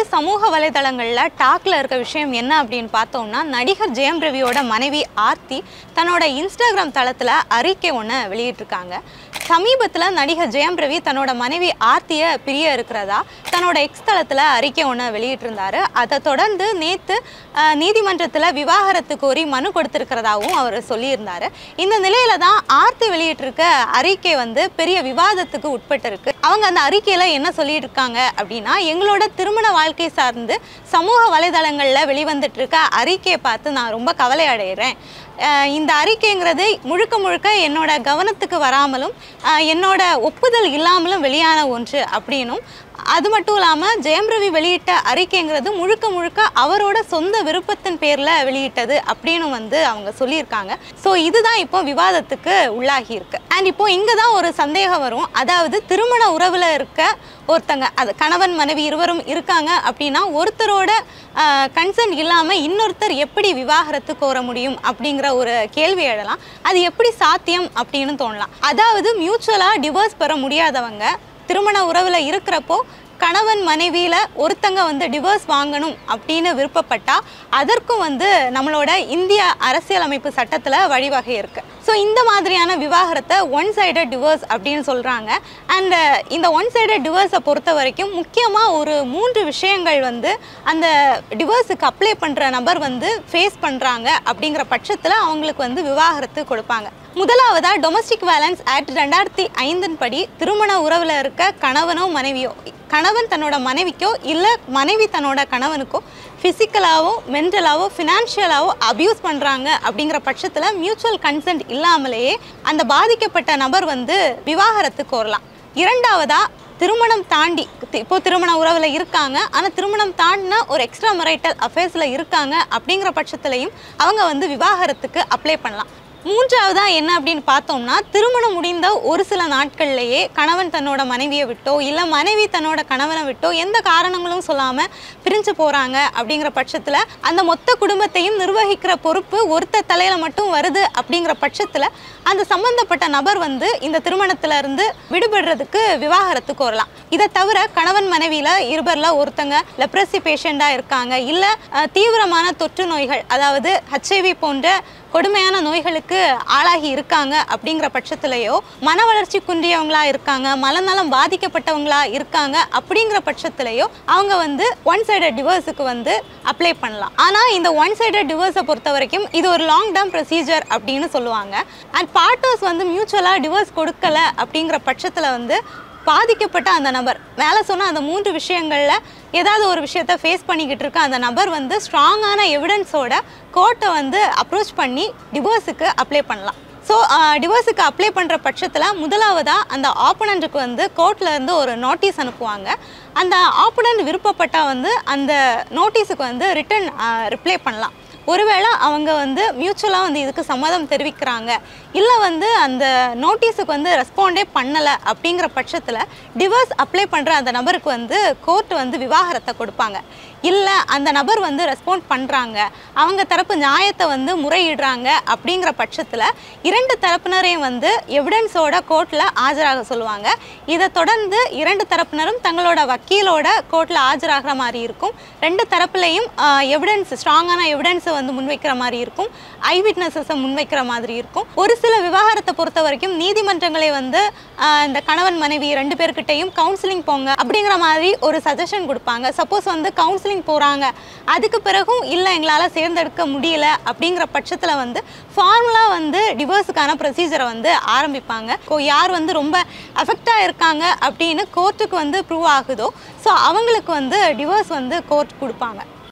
சமூக வலைதளங்களில் டாக்ல இருக்க விஷயம் என்ன அப்படின்னு பார்த்தோம்னா நடிகர் ஜெயம் ரவியோட மனைவி ஆர்த்தி தன்னோட இன்ஸ்டாகிராம் தளத்தில் அறிக்கை ஒன்று வெளியிட்டிருக்காங்க சமீபத்தில் நடிகர் ஜெயம் ரவி தன்னோட மனைவி ஆர்த்தியை பிரிய இருக்கிறதா தன்னோட எக்ஸ் தளத்தில் அறிக்கை ஒன்று வெளியிட்டிருந்தாரு அதை தொடர்ந்து நேற்று நீதிமன்றத்தில் விவாகரத்து கோரி மனு கொடுத்திருக்கிறதாவும் அவர் சொல்லியிருந்தாரு இந்த நிலையில தான் ஆர்த்தி வெளியிட்டிருக்க அறிக்கை வந்து பெரிய விவாதத்துக்கு உட்பட்டிருக்கு அவங்க அந்த அறிக்கையில என்ன சொல்லிட்டு இருக்காங்க அப்படின்னா எங்களோட திருமண வாழ்க்கை சார்ந்து சமூக வலைதளங்களில் வெளிவந்துட்டு இருக்க அறிக்கையை பார்த்து நான் ரொம்ப கவலை அடைகிறேன் அஹ் இந்த அறிக்கைங்கிறது முழுக்க முழுக்க என்னோட கவனத்துக்கு வராமலும் அஹ் என்னோட ஒப்புதல் இல்லாமலும் வெளியான ஒன்று அப்படின்னும் அது மட்டும் இல்லாமல் ஜெயம் ரவி வெளியிட்ட அறிக்கைங்கிறது முழுக்க முழுக்க அவரோட சொந்த விருப்பத்தின் பேரில் வெளியிட்டது அப்படின்னு வந்து அவங்க சொல்லியிருக்காங்க ஸோ இதுதான் இப்போ விவாதத்துக்கு உள்ளாகி இருக்கு அண்ட் இப்போ இங்கே தான் ஒரு சந்தேகம் வரும் அதாவது திருமண உறவில் இருக்க ஒருத்தங்க அது கணவன் மனைவி இருவரும் இருக்காங்க அப்படின்னா ஒருத்தரோட கன்சென்ட் இல்லாமல் இன்னொருத்தர் எப்படி விவாகரத்து கோர முடியும் அப்படிங்கிற ஒரு கேள்வி எழலாம் அது எப்படி சாத்தியம் அப்படின்னு தோணலாம் அதாவது மியூச்சுவலாக டிவோர்ஸ் பெற முடியாதவங்க திருமண உறவில் இருக்கிறப்போ கணவன் மனைவியில் ஒருத்தங்க வந்து டிவோர்ஸ் வாங்கணும் அப்படின்னு விருப்பப்பட்டா அதற்கும் வந்து நம்மளோட இந்திய அரசியலமைப்பு சட்டத்தில் வழிவகை இருக்குது ஸோ இந்த மாதிரியான விவாகரத்தை ஒன் சைடட் டிவோர்ஸ் அப்படின்னு சொல்கிறாங்க அண்ட் இந்த ஒன் சைடட் டிவோர்ஸை பொறுத்த வரைக்கும் முக்கியமாக ஒரு மூன்று விஷயங்கள் வந்து அந்த டிவோர்ஸுக்கு அப்ளை பண்ணுற நபர் வந்து ஃபேஸ் பண்ணுறாங்க அப்படிங்கிற பட்சத்தில் அவங்களுக்கு வந்து விவாகரத்து கொடுப்பாங்க முதலாவதா டொமஸ்டிக் வேலன்ஸ் ஆக்ட் ரெண்டாயிரத்தி ஐந்தின் படி திருமண உறவில் இருக்க கணவனோ மனைவியோ கணவன் தன்னோட மனைவிக்கோ இல்லை மனைவி தன்னோட கணவனுக்கோ ஃபிசிக்கலாவோ மென்டலாவோ ஃபினான்ஷியலாவோ அப்யூஸ் பண்ணுறாங்க அப்படிங்கிற பட்சத்தில் மியூச்சுவல் கன்சென்ட் இல்லாமலேயே அந்த பாதிக்கப்பட்ட நபர் வந்து விவாகரத்து கோரலாம் இரண்டாவதா திருமணம் தாண்டி தி- இப்போ திருமண உறவில் இருக்காங்க ஆனால் திருமணம் தாண்டின ஒரு எக்ஸ்ட்ரா மரைட்டல் அஃபேர்ஸில் இருக்காங்க அப்படிங்கிற பட்சத்துலையும் அவங்க வந்து விவாகரத்துக்கு அப்ளை பண்ணலாம் மூன்றாவதா என்ன அப்படின்னு பார்த்தோம்னா திருமணம் முடிந்த ஒரு சில நாட்கள்லேயே கணவன் தன்னோட மனைவியை விட்டோ இல்லை மனைவி தன்னோட கணவனை விட்டோ எந்த காரணங்களும் சொல்லாமல் பிரிஞ்சு போகிறாங்க அப்படிங்கிற பட்சத்தில் அந்த மொத்த குடும்பத்தையும் நிர்வகிக்கிற பொறுப்பு ஒருத்தர் தலையில் மட்டும் வருது அப்படிங்கிற பட்சத்தில் அந்த சம்பந்தப்பட்ட நபர் வந்து இந்த திருமணத்துல இருந்து விடுபடுறதுக்கு விவாகரத்து கோரலாம் இதை தவிர கணவன் மனைவியில் இருபரில் ஒருத்தங்க லெப்ரசி பேஷண்ட்டாக இருக்காங்க இல்லை தீவிரமான தொற்று நோய்கள் அதாவது ஹச்ஐவி போன்ற கொடுமையான நோய்களுக்கு ஆளாகி இருக்காங்க அப்படிங்கிற பட்சத்திலேயோ மன வளர்ச்சி குன்றியவங்களா இருக்காங்க மனநலம் பாதிக்கப்பட்டவங்களா இருக்காங்க அப்படிங்கிற பட்சத்திலேயோ அவங்க வந்து ஒன் சைடட் டிவோர்ஸுக்கு வந்து அப்ளை பண்ணலாம் ஆனால் இந்த ஒன் சைடட் டிவோர்ஸை பொறுத்த வரைக்கும் இது ஒரு லாங் டேர்ம் ப்ரொசீஜர் அப்படின்னு சொல்லுவாங்க அண்ட் பார்ட்டர்ஸ் வந்து மியூச்சுவலாக டிவோர்ஸ் கொடுக்கல அப்படிங்கிற பட்சத்தில் வந்து பாதிக்கப்பட்ட அந்த நபர் மேலே சொன்ன அந்த மூன்று விஷயங்களில் ஏதாவது ஒரு விஷயத்த ஃபேஸ் பண்ணிக்கிட்டு இருக்க அந்த நபர் வந்து ஸ்ட்ராங்கான எவிடன்ஸோட கோர்ட்டை வந்து அப்ரோச் பண்ணி டிவோர்ஸுக்கு அப்ளை பண்ணலாம் ஸோ டிவோர்ஸுக்கு அப்ளை பண்ணுற பட்சத்தில் முதலாவதாக அந்த ஆப்போனண்ட்டுக்கு வந்து கோர்ட்ல இருந்து ஒரு நோட்டீஸ் அனுப்புவாங்க அந்த ஆப்போனண்ட் விருப்பப்பட்டால் வந்து அந்த நோட்டீஸுக்கு வந்து ரிட்டன் ரிப்ளை பண்ணலாம் ஒருவேளை அவங்க வந்து மியூச்சுவலாக வந்து இதுக்கு சம்மதம் தெரிவிக்கிறாங்க இல்லை வந்து அந்த நோட்டீஸுக்கு வந்து ரெஸ்பாண்டே பண்ணலை அப்படிங்கிற பட்சத்தில் டிவோர்ஸ் அப்ளை பண்ணுற அந்த நபருக்கு வந்து கோர்ட் வந்து விவாகரத்தை கொடுப்பாங்க இல்லை அந்த நபர் வந்து ரெஸ்பாண்ட் பண்ணுறாங்க அவங்க தரப்பு நியாயத்தை வந்து முறையிடுறாங்க அப்படிங்கிற பட்சத்தில் இரண்டு தரப்பினரையும் வந்து எவிடன்ஸோட கோர்ட்டில் ஆஜராக சொல்லுவாங்க இதை தொடர்ந்து இரண்டு தரப்பினரும் தங்களோட வக்கீலோட கோர்ட்டில் ஆஜராகிற மாதிரி இருக்கும் ரெண்டு தரப்புலையும் எவிடன்ஸ் ஸ்ட்ராங்கான எவிடன்ஸை வந்து முன்வைக்கிற மாதிரி இருக்கும் ஐ விட்னஸஸை முன்வைக்கிற மாதிரி இருக்கும் ஒரு சில விவாகரத்தை பொறுத்த வரைக்கும் நீதிமன்றங்களை வந்து ஆஹ், இந்த கணவன் மனைவி ரெண்டு பேர்கிட்டையும் கவுன்சிலிங் போங்க அப்படிங்கிற மாதிரி ஒரு சஜஷன் கொடுப்பாங்க சப்போஸ் வந்து கவுன்சிலிங் போகிறாங்க அதுக்கு பிறகும் இல்லை எங்களால் தேர்ந்தெடுக்க முடியல அப்படிங்கிற பட்சத்தில் வந்து ஃபார்முலாக வந்து டிவோர்ஸுக்கான ப்ரொசீஜரை வந்து ஆரம்பிப்பாங்க ஸோ யார் வந்து ரொம்ப அஃபெக்டாக இருக்காங்க அப்படின்னு கோர்ட்டுக்கு வந்து ப்ரூவ் ஆகுதோ ஸோ அவங்களுக்கு வந்து டிவோர்ஸ் வந்து கோர்ட் கொடுப்பாங்க